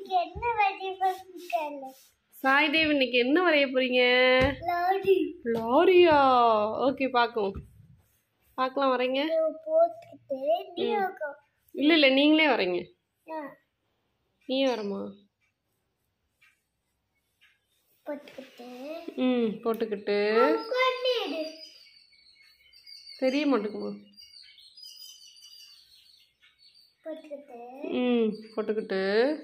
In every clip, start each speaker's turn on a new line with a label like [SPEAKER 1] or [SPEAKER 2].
[SPEAKER 1] இன்னைக்கு என்ன வரைய பண்ணிருக்கல
[SPEAKER 2] சாய் தேவ் இன்னைக்கு என்ன வரைய போறீங்க
[SPEAKER 1] லாரி
[SPEAKER 2] லாரியா ஓகே பார்க்கும் பார்க்கலாம் வரீங்க
[SPEAKER 1] போட்டுக்கிட்டு நீ உட்கார்.
[SPEAKER 2] இல்லை இல்லை நீங்களே வரீங்க
[SPEAKER 1] ஆ,
[SPEAKER 2] நீயே வரமா
[SPEAKER 1] போட்டுக்கிட்டு
[SPEAKER 2] ம் போட்டுக்கிட்டு
[SPEAKER 1] உட்கார்ந்து
[SPEAKER 2] தெரிய மாட்டேங்குமா
[SPEAKER 1] போட்டுக்கிட்டு
[SPEAKER 2] ம் போட்டுக்கிட்டு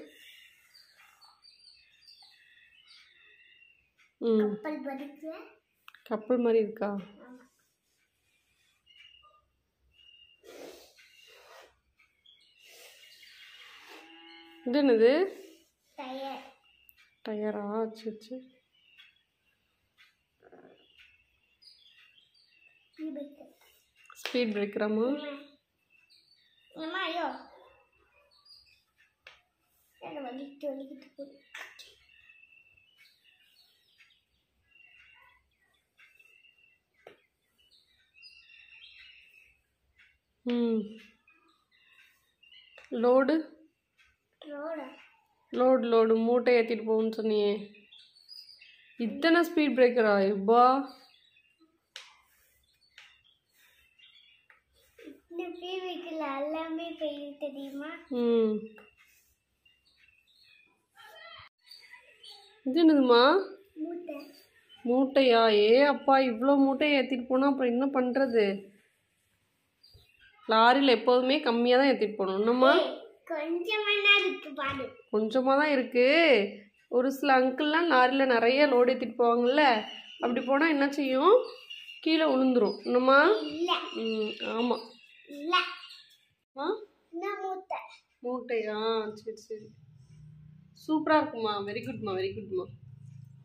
[SPEAKER 2] ம்
[SPEAKER 1] கப்பல் படிக்க
[SPEAKER 2] கப்பல் மாதிரி இருக்கா இது என்னது
[SPEAKER 1] டயர்
[SPEAKER 2] டயரா சரி சரி
[SPEAKER 1] தீபக்கு
[SPEAKER 2] ஸ்பீட் பிரேக்கராமா
[SPEAKER 1] அம்மா ஐயோ என்ன வலிக்கிட்டு வலிக்கிட்டு போகுது
[SPEAKER 2] ம் லோடு
[SPEAKER 1] ரோடா
[SPEAKER 2] லோடு லோடு மூட்டை ஏற்றிட்டு போகும்னு சொன்னியே இத்தனை ஸ்பீட் பிரேக்கரா எப்பா
[SPEAKER 1] இந்த டிவிக்குள்ள எல்லாமே பெய்யும் தெரியுமா
[SPEAKER 2] ம் இது என்னதுமா
[SPEAKER 1] மூட்டை
[SPEAKER 2] மூட்டையா ஏ அப்பா இவ்வளோ மூட்டையை ஏற்றிட்டு போனால் அப்புறம் என்ன பண்ணுறது லாரியில் எப்போதுமே கம்மியாக தான் ஏற்றிட்டு போகணும் என்னம்மா
[SPEAKER 1] கொஞ்சமா தான் இருக்கு பாரு
[SPEAKER 2] கொஞ்சமாக தான் இருக்குது ஒரு சில அங்கிள்லாம் லாரியில் நிறைய லோடு ஏற்றிட்டு போவாங்கல்ல அப்படி போனால் என்ன செய்யும் கீழே விழுந்துரும் என்னம்மா
[SPEAKER 1] இல்ல
[SPEAKER 2] ம் ஆமாம்
[SPEAKER 1] இல்ல
[SPEAKER 2] ஆ
[SPEAKER 1] இந்த மூட்டை
[SPEAKER 2] மூட்டையா சரி சரி சூப்பராக இருக்குமா வெரி குட்மா வெரி குட்மா